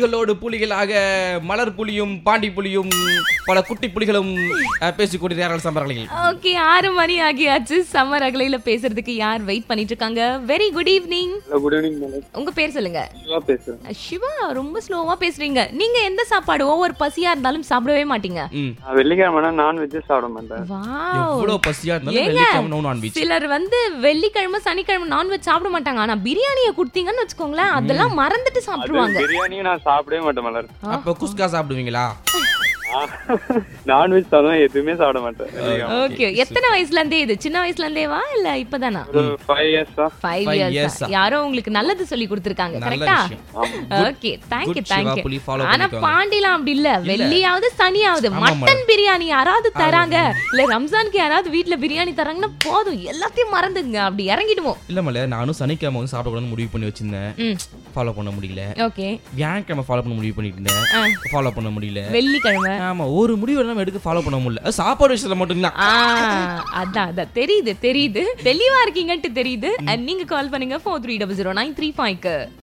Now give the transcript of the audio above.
புலிகளோடு புலிகளாக மலர் புலியும் பாண்டி புலியும் பல குட்டி புலிகளும் அஹ், பேசிக் கொண்டிருக்கிறார்கள் சம்பரங்களில் ஓகே ஆறு மணி ஆகியாச்சு சம்மர் அகலையில பேசுறதுக்கு யார் வெயிட் பண்ணிட்டு இருக்காங்க very good evening hello good evening madam உங்க பேர் சொல்லுங்க சிவா பேசுறேன் அஹ், சிவா ரொம்ப ஸ்லோவா பேசுறீங்க நீங்க எந்த சாப்பாடு ஒவ்வொரு பசியா இருந்தாலும் சாப்பிடவே மாட்டீங்க ம் நான் வெள்ளிக்கிழமை நான்வெஜ் சாப்பிட மாட்டேன் வாவ் எவ்வளவு பசியா இருந்தாலும் ஏங்க? வெள்ளிக்கிழமை நோ நான்வெஜ் சிலர் வந்து வெள்ளிக்கிழமை சனிக்கிழமை நான்வெஜ் சாப்பிட மாட்டாங்க ஆனா பிரியாணியை கொடுத்தீங்கன்னு வச்சுக்கோங்களேன் அதெல்லாம் மறந்துட்டு அது சாப்பிடுவாங்க பிரியாணியும் நான் சாப்பிடவே மாட்டேன் மலர் அப்ப குஸ்கா சாப்பிடுவீங்களா நான்வெஜ் சாதம் எதுவுமே சாப்பிட மாட்டேன் வெள்ளிக்கிழமை. ஓகே எத்தனை வயசுல இருந்தே இது சின்ன வயசுல இருந்தேவா இல்ல இப்பதானா ஒரு ஃபைவ் இயர்ஸா ஃபைவ் Five இயர்ஸ் years-ஆ. யாரோ உங்களுக்கு நல்லது சொல்லி கொடுத்துருக்காங்க நல்ல கரெக்டா விஷயம் ஓகே தேங்க்யூ good சிவா, புலி follow தேங்க்யூ ஆனா பண்ணிக்கோங்க. பாண்டிலாம் அப்படி இல்ல வெள்ளியாவது சனியாவது ஆமா, மட்டன் பிரியாணி யாராவது தராங்க இல்ல ரம்ஜானுக்கு யாராவது வீட்ல பிரியாணி தராங்கன்னா போதும் எல்லாத்தையும் மறந்துங்க அப்படி இறங்கிடுவோம் இல்ல மல்ல நானும் சனிக்கிழமை வந்து சாப்பிடக்கூடாதுன்னு முடிவு பண்ணி வச்சிருந்தேன் ம் ஃபாலோ பண்ண முடியல ஓகே வியாழக்கிழமை ஃபாலோ பண்ண முடிவு பண்ணிட்டு இருந்தேன் ஆ. ஃபாலோ பண்ண முடியல வெள்ளிக்கிழமை ஆமா ஒரு முடிவு எல்லாம் எடுக்க ஃபாலோ பண்ண முடியல அது சாப்பாடு விஷயத்துல மட்டும்தான் ஆ, அதான் அதான் தெரியுது தெரியுது தெளிவா இருக்கீங்கன்ட்டு தெரியுது And நீங்க கால் பண்ணுங்க four three double zero nine three ஃபைவ்க்கு